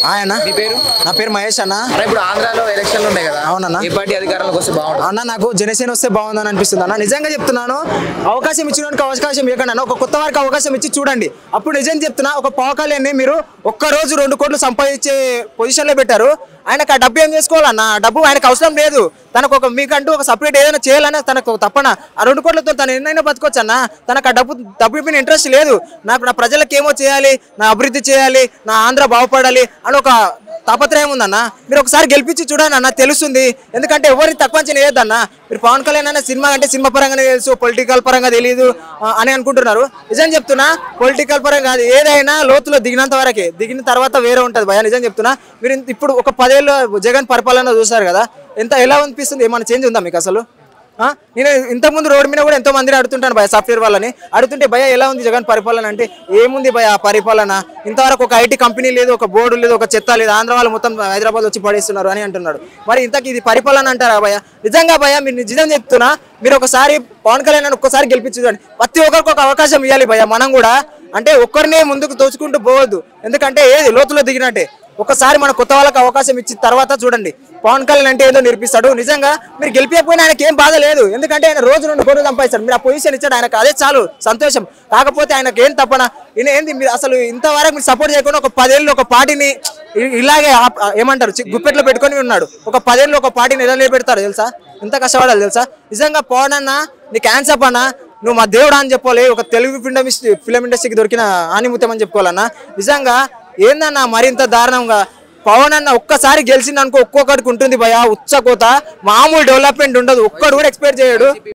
ఆయన మీ పేరు నా పేరు మహేష్ అన్న అన్న ఇప్పుడు ఆంధ్రాలో ఎలక్షన్లు ఉన్నాయి కదా అవునన్న. ఏ పార్టీ అధికారంలోకి వస్తే బాగుంటుంది అన్న నాకు జనసేన వస్తే బాగుందని అనిపిస్తుంది అన్న నిజంగా చెప్తున్నాను అవకాశం ఇచ్చినోనికి అవకాశం ఇవ్వకండి అన్న ఒక కొత్త వారికి అవకాశం ఇచ్చి చూడండి అప్పుడు నిజం చెప్తున్నా ఒక పవకాలని మీరు ఒక్క రోజు రెండు కోట్లు సంపాదించే పొజిషన్లో పెట్టారు ఆయనకు ఆ డబ్బు ఏం చేసుకోవాలన్న ఆ డబ్బు ఆయనకు అవసరం లేదు తనకు ఒక మీకంటూ ఒక సపరేట్ ఏదైనా చేయాలన్నా తనకు తప్పన ఆ రెండు కోట్లతో తను ఎన్నైనా బతకొచ్చు అన్న తనకు ఆ డబ్బు డబ్బు పైన ఇంట్రెస్ట్ లేదు నాకు నా ప్రజలకు ఏమో చేయాలి నా అభివృద్ధి చేయాలి నా ఆంధ్ర బాగుపడాలి అని ఒక తాపత్రయం ఉందన్న మీరు ఒకసారి గెలిపించి చూడండి అన్న తెలుస్తుంది ఎందుకంటే ఎవరిని తక్కువ అంచనా వేయద్దన్న మీరు పవన్ కళ్యాణ్ అన్న సినిమా అంటే సినిమా పరంగానే తెలుసు పొలిటికల్ పరంగా తెలియదు ఆ, అని అనుకుంటున్నారు నిజం చెప్తున్నా పొలిటికల్ పరంగా కాదు ఏదైనా లోతులో దిగినంత వరకే దిగిన తర్వాత వేరే ఉంటుంది భయ నిజం చెప్తున్నా మీరు ఇంత- ఇప్పుడు ఒక పదేళ్ళు జగన్ పరిపాలన చూసారు కదా ఎంత ఎలా అనిపిస్తుంది ఏమైనా చేంజ్ ఉందా మీకు అసలు ఆ? నేను ఇంతకుముందు రోడ్డు మీద కూడా ఎంతో మందిని అడుగుతుంటాను భయ సాఫ్ట్వేర్ వాళ్ళని అడుగుతుంటే భయ ఎలా ఉంది జగన్ పరిపాలన అంటే ఏముంది భయ ఆ పరిపాలన ఇంతవరకు ఒక ఐటీ కంపెనీ లేదు ఒక బోర్డు లేదు ఒక చెత్త లేదు ఆంధ్ర వాళ్ళు మొత్తం హైదరాబాద్ వచ్చి పడేస్తున్నారు అని అంటున్నాడు మరి ఇంతకి ఇది పరిపాలన అంటారా భయ నిజంగా భయ మీరు నిజం చెప్తున్నా మీరు ఒకసారి పవన్ కళ్యాణ్ అని ఒక్కసారి గెలిపించుకోండి ప్రతి ఒక్కరికి ఒక అవకాశం ఇవ్వాలి భయ మనం కూడా అంటే ఒక్కరినే ముందుకు తోచుకుంటూ పోవద్దు ఎందుకంటే ఏది లోతులో దిగినట్టే ఒకసారి మన కొత్త వాళ్ళకి అవకాశం ఇచ్చిన తర్వాత చూడండి పవన్ కళ్యాణ్ అంటే ఏదో నేర్పిస్తాడు నిజంగా మీరు గెలిపించకపోయినా ఆయనకి ఏం బాధ లేదు ఎందుకంటే ఆయన రోజు రెండు కోట్లు సంపాదిస్తాడు మీరు ఆ పొజిషన్ ఇచ్చాడు ఆయనకు అదే చాలు సంతోషం కాకపోతే ఆయనకి ఏం తప్పన ఈయన ఏంది మీరు అసలు ఇంతవరకు మీరు సపోర్ట్ చేయకుండా ఒక పదేళ్ళు ఒక పార్టీని ఇ- ఇలాగే ఆప్- ఏమంటారు చి- గుప్పెట్లో పెట్టుకొని ఉన్నాడు ఒక పదేళ్ళు ఒక పార్టీని ఎలా నిలబెడతారు తెలుసా ఎంత కష్టపడాలి తెలుసా నిజంగా పవన్ అన్న నీ క్యాన్సర్ అన్న నువ్వు మా దేవుడా అని చెప్పాలి ఒక తెలుగు ఫిల్మ్ ఫిలిం ఇండస్ట్రీకి దొరికిన ఆనిముత్యం అని చెప్పుకోవాలన్నా నిజంగా ఏందన్నా మరింత దారుణంగా పవన్ అన్న ఒక్కసారి గెలిచింది అనుకో ఒక్కొక్కడికి ఉంటుంది భయ ఉచ్చకోత మామూలు డెవలప్మెంట్ ఉండదు ఒక్కడు కూడా ఎక్స్పెక్ట్ చేయడు